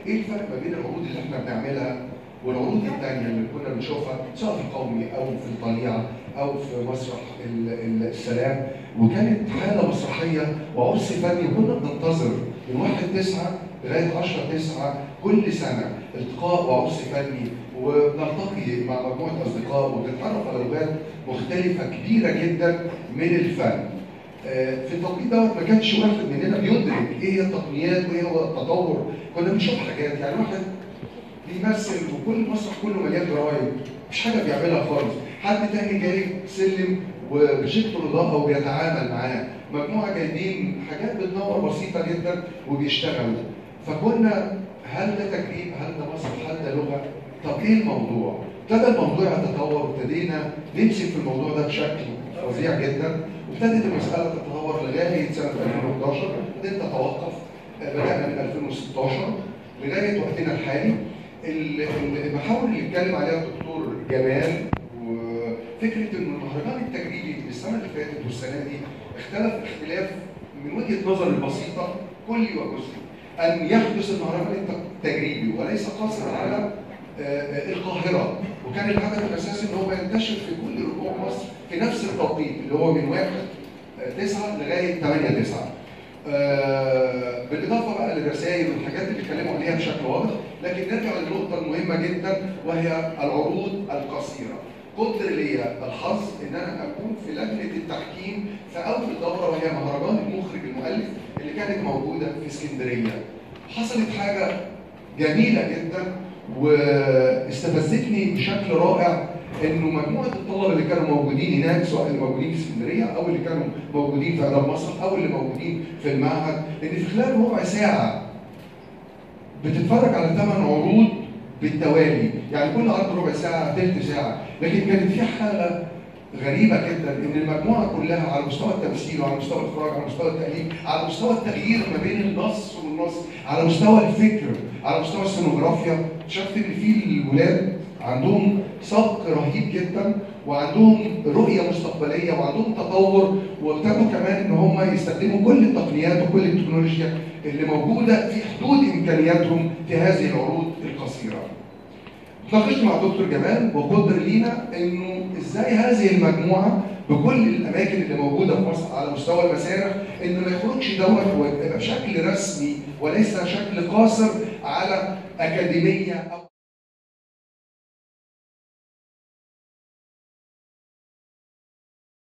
ايه الفرق ما بين العروض اللي احنا بنعملها والعروض الثانيه اللي كنا بنشوفها سواء في القومي او في الطليعه او في مسرح ال- ال- السلام وكانت حاله مسرحيه وعرس فني كنا بننتظر من 1 9 لغايه 10 9 كل سنه التقاء وعرس فني وبنلتقي مع مجموعه اصدقاء وبنتعرف على لغات مختلفه كبيره جدا من الفن. آه، في التوقيت ده ما كانش واحد مننا بيدرك ايه هي التقنيات وايه هو التطور كنا بنشوف حاجات يعني واحد بيمثل وكل المسرح كله مليان جرايد مش حاجه بيعملها خالص حد تاني جايب سلم وبروجيكتور اضاءه وبيتعامل معاه مجموعه جايبين حاجات بتنور بسيطه جدا وبيشتغلوا فكنا هل ده تجريب هل ده مسرح هل ده لغه طب ايه الموضوع ابتدى الموضوع يتطور وابتدينا نمسك في الموضوع ده بشكل فظيع جدا وابتدت المساله تتطور لغايه سنه 2011 ابتدت تتوقف آه، بدانا من 2016 لغايه وقتنا الحالي ال- ال- المحاور اللي اتكلم عليها الدكتور جمال وفكره ان المهرجان التجريبي السنه اللي فاتت والسنه دي اختلف اختلاف من وجهه نظر البسيطه كلي وجزئي ان يحدث المهرجان التجريبي وليس قاصر على آه، آه، القاهره وكان الهدف الاساسي ان هو ينتشر في كل ربوع مصر في نفس التوقيت اللي هو من 1 9 لغايه 8 9 آه، بالاضافه بقى للرسائل والحاجات اللي اتكلموا عليها بشكل واضح لكن نرجع للنقطه المهمه جدا وهي العروض القصيره قدر ليا الحظ ان انا اكون في لجنه التحكيم في اول دوره وهي مهرجان المخرج المؤلف اللي كانت موجوده في اسكندريه حصلت حاجه جميله جدا واستفزتني بشكل رائع انه مجموعه الطلبه اللي كانوا موجودين هناك سواء اللي موجودين في اسكندريه او اللي كانوا موجودين في اعلام مصر او اللي موجودين في المعهد ان في خلال ربع ساعه بتتفرج على ثمان عروض بالتوالي يعني كل عرض ربع ساعه ثلث ساعه لكن كانت في حاله غريبه جدا ان المجموعه كلها على مستوى التمثيل وعلى مستوى الاخراج على مستوى التاليف على مستوى التغيير ما بين النص والنص على مستوى الفكر على مستوى السينوغرافيا شفت ان في الولاد عندهم سبق رهيب جدا وعندهم رؤيه مستقبليه وعندهم تطور وابتدوا كمان ان هم يستخدموا كل التقنيات وكل التكنولوجيا اللي موجوده في حدود امكانياتهم في هذه العروض القصيره. اتناقشت مع دكتور جمال وقدر لينا انه ازاي هذه المجموعه بكل الاماكن اللي موجوده في مصر على مستوى المسارح انه ما يخرجش دوت ويبقى بشكل رسمي وليس شكل قاصر على اكاديميه او